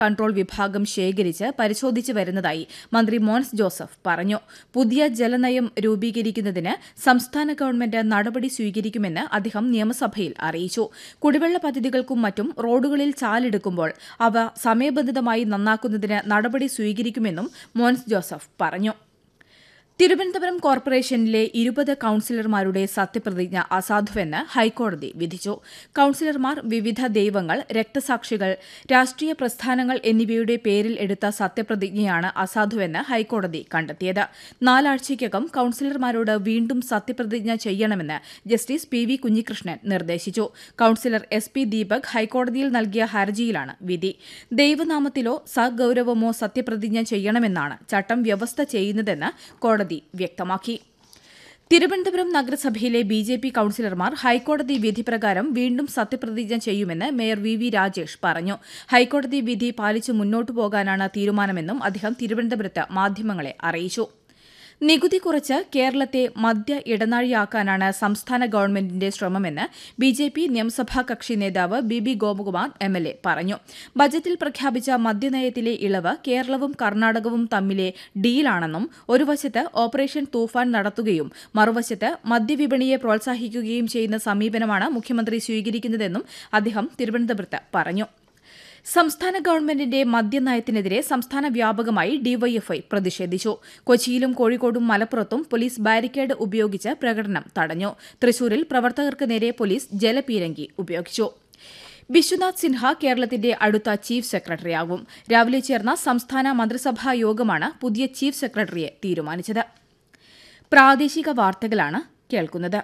control വിഭാഗം ശേഖരിച്ച് പരിശോധിച്ചു വരുന്നതായി മന്ത്രി മോൻസ് ജോസഫ് പറഞ്ഞു പുതിയ ജലനയം രൂപീകരിക്കുന്നതിന് സംസ്ഥാന ഗവൺമെന്റ് നടപടി സ്വീകരിക്കുമെന്ന് അദ്ദേഹം നിയമസഭയിൽ അറിയിച്ചു കുടിവെള്ള പദ്ധതികൾക്കും മറ്റും റോഡുകളിൽ ചാലെടുക്കുമ്പോൾ അവ സമയബന്ധിതമായി നന്നാക്കുന്നതിന് നടപടി സ്വീകരിക്കുമെന്നും മോൻസ് ജോസഫ് പറഞ്ഞു തിരുവനന്തപുരം കോർപ്പറേഷനിലെ ഇരുപത് കൌൺസിലർമാരുടെ സത്യപ്രതിജ്ഞ അസാധുവെന്ന് ഹൈക്കോടതി വിധിച്ചു കൌൺസിലർമാർ വിവിധ ദൈവങ്ങൾ രക്തസാക്ഷികൾ രാഷ്ട്രീയ പ്രസ്ഥാനങ്ങൾ എന്നിവയുടെ പേരിൽ എടുത്ത സത്യപ്രതിജ്ഞയാണ് അസാധുവെന്ന് ഹൈക്കോടതി കണ്ടെത്തിയത് നാലാഴ്ചയ്ക്കകം കൌൺസിലർമാരോട് വീണ്ടും സത്യപ്രതിജ്ഞ ചെയ്യണമെന്ന് ജസ്റ്റിസ് പി വി കുഞ്ഞികൃഷ്ണൻ നിർദ്ദേശിച്ചു കൌൺസിലർ എസ് പി ദീപക് ഹൈക്കോടതിയിൽ നൽകിയ ഹർജിയിലാണ് വിധി ദൈവനാമത്തിലോ സഗൌരവമോ സത്യപ്രതിജ്ഞ ചെയ്യണമെന്നാണ് ചട്ടം വ്യവസ്ഥ ചെയ്യുന്നതെന്ന് കോടതി വ്യക്തമാക്കി തിരുവനന്തപുരം നഗരസഭയിലെ ബി ജെ പി കൌൺസിലർമാർ ഹൈക്കോടതി വിധി പ്രകാരം വീണ്ടും സത്യപ്രതിജ്ഞ ചെയ്യുമെന്ന് മേയർ വി വി രാജേഷ് പറഞ്ഞു ഹൈക്കോടതി വിധി പാലിച്ചു മുന്നോട്ടു പോകാനാണ് തീരുമാനമെന്നും അദ്ദേഹം തിരുവനന്തപുരത്ത് മാധ്യമങ്ങളെ അറിയിച്ചു നികുതി കുറച്ച് കേരളത്തെ മദ്യ ഇടനാഴിയാക്കാനാണ് സംസ്ഥാന ഗവൺമെന്റിന്റെ ശ്രമമെന്ന് ബി ജെ പി നിയമസഭാ കക്ഷി നേതാവ് B B Gopakumar M L A പറഞ്ഞു ബജറ്റിൽ പ്രഖ്യാപിച്ച മദ്യനയത്തിലെ ഇളവ് കേരളവും കർണാടകവും തമ്മിലെ ഡീലാണെന്നും ഒരു വശത്ത് ഓപ്പറേഷൻ തൂഫാൻ നടത്തുകയും മറുവശത്ത് മദ്യവിപണിയെ പ്രോത്സാഹിക്കുകയും ചെയ്യുന്ന സമീപനമാണ് മുഖ്യമന്ത്രി സ്വീകരിക്കുന്നതെന്നും അദ്ദേഹം തിരുവനന്തപുരത്ത് പറഞ്ഞു സംസ്ഥാന ഗവൺമെന്റിന്റെ മദ്യനയത്തിനെതിരെ സംസ്ഥാന വ്യാപകമായി ഡിവൈഎഫ്ഐ പ്രതിഷേധിച്ചു കൊച്ചിയിലും കോഴിക്കോടും മലപ്പുറത്തും പോലീസ് ബാരിക്കേഡ് ഉപയോഗിച്ച് പ്രകടനം തടഞ്ഞു തൃശൂരിൽ പ്രവർത്തകർക്ക് നേരെ പോലീസ് ജലപീരങ്കി ഉപയോഗിച്ചു വിശ്വനാഥ് സിൻഹ കേരളത്തിന്റെ അടുത്ത ചീഫ് സെക്രട്ടറിയാകും രാവിലെ ചേർന്ന സംസ്ഥാന മന്ത്രിസഭാ യോഗമാണ് പുതിയ ചീഫ് സെക്രട്ടറിയെ തീരുമാനിച്ചത് പ്രാദേശിക വാർത്തകളാണ് കേൾക്കുന്നത്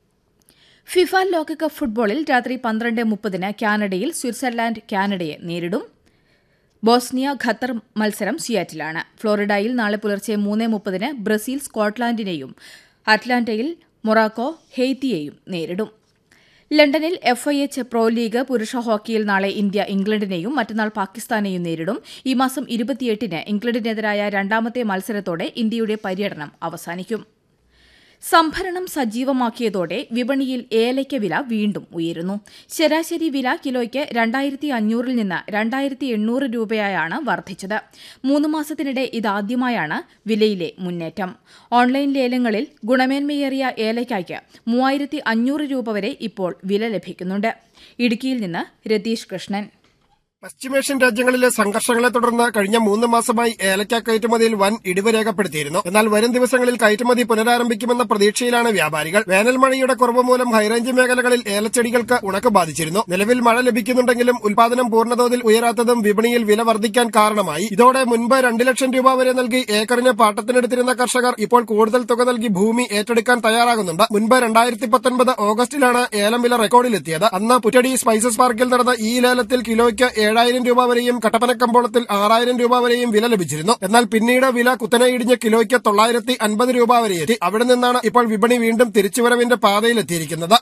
ഫിഫ ലോകകപ്പ് ഫുട്ബോളിൽ രാത്രി പന്ത്രണ്ട് മുപ്പതിന് കാനഡയിൽ സ്വിറ്റ്സർലാൻഡ് കാനഡയെ നേരിടും ബോസ്നിയ ഖത്തർ മത്സരം സിയാറ്റിലാണ് ഫ്ലോറിഡയിൽ നാളെ പുലർച്ചെ മൂന്ന് മുപ്പതിന് ബ്രസീൽ സ്കോട്ട്ലാൻഡിനെയും അറ്റ്ലാന്റയിൽ മൊറാക്കോ ഹെയ്ത്തിയെയും നേരിടും ലണ്ടനിൽ F I H pro league പുരുഷ ഹോക്കിയിൽ നാളെ ഇന്ത്യ ഇംഗ്ലണ്ടിനെയും മറ്റന്നാൾ പാകിസ്ഥാനെയും നേരിടും ഈ മാസം ഇരുപത്തിയെട്ടിന് ഇംഗ്ലണ്ടിനെതിരായ രണ്ടാമത്തെ മത്സരത്തോടെ ഇന്ത്യയുടെ പര്യടനം അവസാനിക്കും സംഭരണം സജീവമാക്കിയതോടെ വിപണിയിൽ ഏലയ്ക്ക വില വീണ്ടും ഉയരുന്നു ശരാശരി വില കിലോയ്ക്ക് രണ്ടായിരത്തി അഞ്ഞൂറിൽ നിന്ന് രണ്ടായിരത്തി എണ്ണൂറ് രൂപയായാണ് വർദ്ധിച്ചത് മൂന്ന് മാസത്തിനിടെ ഇതാദ്യമായാണ് വിലയിലെ മുന്നേറ്റം ഓൺലൈൻ ലേലങ്ങളിൽ ഗുണമേന്മയേറിയ ഏലയ്ക്കായ്ക്ക് മൂവായിരത്തി അഞ്ഞൂറ് രൂപ വരെ ഇപ്പോൾ വില ലഭിക്കുന്നുണ്ട് ഇടുക്കിയിൽ നിന്ന് രതീഷ് കൃഷ്ണൻ പശ്ചിമേഷ്യൻ രാജ്യങ്ങളിലെ സംഘർഷങ്ങളെ തുടർന്ന് കഴിഞ്ഞ മൂന്ന് മാസമായി ഏലക്ക കയറ്റുമതിയിൽ വൻ ഇടിവ് രേഖപ്പെടുത്തിയിരുന്നു എന്നാൽ വരും ദിവസങ്ങളിൽ കയറ്റുമതി പുനരാരംഭിക്കുമെന്ന പ്രതീക്ഷയിലാണ് വ്യാപാരികൾ വേനൽ മഴയുടെ കുറവ് മൂലം ഹൈറേഞ്ച് മേഖലകളിൽ ഏലച്ചെടികൾക്ക് ഉണക്ക് ബാധിച്ചിരുന്നു നിലവിൽ മഴ ലഭിക്കുന്നുണ്ടെങ്കിലും ഉൽപാദനം പൂർണ്ണതോതിൽ ഉയരാത്തതും വിപണിയിൽ വില വർദ്ധിക്കാൻ കാരണമായി ഇതോടെ മുൻപ് രണ്ട് ലക്ഷം രൂപ വരെ നൽകി ഏക്കറിന് പാട്ടത്തിനെടുത്തിരുന്ന കർഷകർ ഇപ്പോൾ കൂടുതൽ തുക നൽകി ഭൂമി ഏറ്റെടുക്കാൻ തയ്യാറാകുന്നുണ്ട് മുൻപ് രണ്ടായിരത്തി പത്തൊൻപത് ഓഗസ്റ്റിലാണ് ഏലം വില റെക്കോർഡിലെത്തിയത് അന്ന് പുറ്റടി സ്പൈസസ് പാർക്കിൽ നടന്ന ഈ ലേലത്തിൽ കിലോയ്ക്ക് ഏഴായിരം രൂപ വരെയും കട്ടപ്പനക്കമ്പോളത്തിൽ ആറായിരം രൂപ വരെയും വില ലഭിച്ചിരുന്നു എന്നാൽ പിന്നീട് വില കുത്തനെ ഇടിഞ്ഞ് കിലോയ്ക്ക് തൊള്ളായിരത്തി അൻപത് രൂപ വരെ എത്തി അവിടെ നിന്നാണ് ഇപ്പോൾ വിപണി വീണ്ടും തിരിച്ചുവരവിന്റെ പാതയിലെത്തിയിരിക്കുന്നത്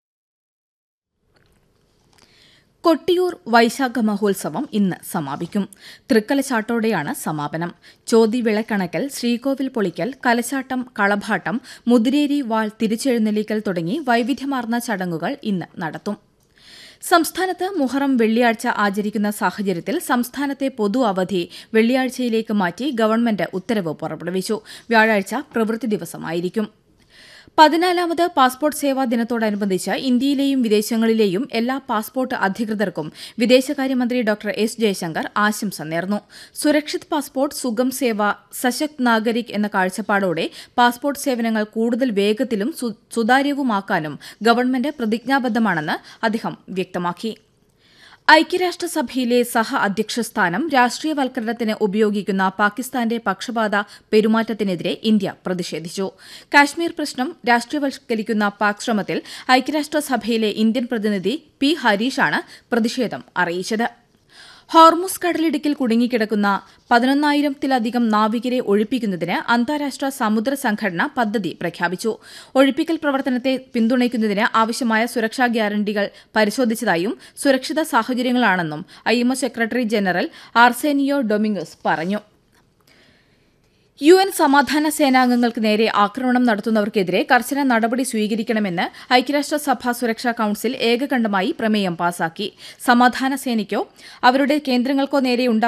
കൊട്ടിയൂർ വൈശാഖ മഹോത്സവം ഇന്ന് സമാപിക്കും തൃക്കലശാട്ടോടെയാണ് സമാപനം ചോതി വിളക്കണക്കൽ ശ്രീകോവിൽ പൊളിക്കൽ കലശാട്ടം കളഭാട്ടം മുതിരേരി വാൾ തിരിച്ചെഴുന്നള്ളിക്കൽ തുടങ്ങി വൈവിധ്യമാർന്ന ചടങ്ങുകൾ ഇന്ന് നടത്തും സംസ്ഥാനത്ത് മുഹറം വെള്ളിയാഴ്ച ആചരിക്കുന്ന സാഹചര്യത്തിൽ സംസ്ഥാനത്തെ പൊതു അവധി വെള്ളിയാഴ്ചയിലേക്ക് മാറ്റി ഗവൺമെന്റ് ഉത്തരവ് പുറപ്പെടുവിച്ചു വ്യാഴാഴ്ച പ്രവൃത്തി ദിവസമായിരിക്കും പതിനാലാമത് പാസ്പോർട്ട് സേവാ ദിനത്തോടനുബന്ധിച്ച് ഇന്ത്യയിലെയും വിദേശങ്ങളിലെയും എല്ലാ പാസ്പോർട്ട് അധികൃതർക്കും വിദേശകാര്യമന്ത്രി ഡോക്ടർ എസ് ജയശങ്കർ ആശംസ നേർന്നു സുരക്ഷിത് പാസ്പോർട്ട് സുഗം സേവ സശക്ത് നാഗരിക് എന്ന കാഴ്ചപ്പാടോടെ പാസ്പോർട്ട് സേവനങ്ങൾ കൂടുതൽ വേഗത്തിലും സുതാര്യവുമാക്കാനും ഗവൺമെന്റ് പ്രതിജ്ഞാബദ്ധമാണെന്ന് അദ്ദേഹം വ്യക്തമാക്കി ഐക്യരാഷ്ട്രസഭയിലെ സഹ അധ്യക്ഷ സ്ഥാനം രാഷ്ട്രീയവൽക്കരണത്തിന് ഉപയോഗിക്കുന്ന പാകിസ്ഥാന്റെ പക്ഷപാത പെരുമാറ്റത്തിനെതിരെ ഇന്ത്യ പ്രതിഷേധിച്ചു കാശ്മീർ പ്രശ്നം രാഷ്ട്രീയവൽക്കരിക്കുന്ന പാക് ശ്രമത്തിൽ ഐക്യരാഷ്ട്രസഭയിലെ ഇന്ത്യൻ പ്രതിനിധി പി ഹരീഷാണ് പ്രതിഷേധം അറിയിച്ചത് ഹോർമുസ് കടലിടുക്കിൽ കുടുങ്ങിക്കിടക്കുന്ന പതിനൊന്നായിരത്തിലധികം നാവികരെ ഒഴിപ്പിക്കുന്നതിന് അന്താരാഷ്ട്ര സമുദ്ര സംഘടന പദ്ധതി പ്രഖ്യാപിച്ചു ഒഴിപ്പിക്കൽ പ്രവർത്തനത്തെ പിന്തുണയ്ക്കുന്നതിന് ആവശ്യമായ സുരക്ഷാ ഗ്യാരണ്ടികൾ പരിശോധിച്ചതായും സുരക്ഷിത സാഹചര്യങ്ങളാണെന്നും IMO secretary general Arsenio Dominguez പറഞ്ഞു യു എൻ സമാധാന സേനാംഗങ്ങൾക്ക് നേരെ ആക്രമണം നടത്തുന്നവർക്കെതിരെ കർശന നടപടി സ്വീകരിക്കണമെന്ന് ഐക്യരാഷ്ട്രസഭ സുരക്ഷാ കൌൺസിൽ ഏകകണ്ഠമായി പ്രമേയം പാസാക്കി സമാധാന സേനയ്ക്കോ അവരുടെ കേന്ദ്രങ്ങൾക്കോ നേരെ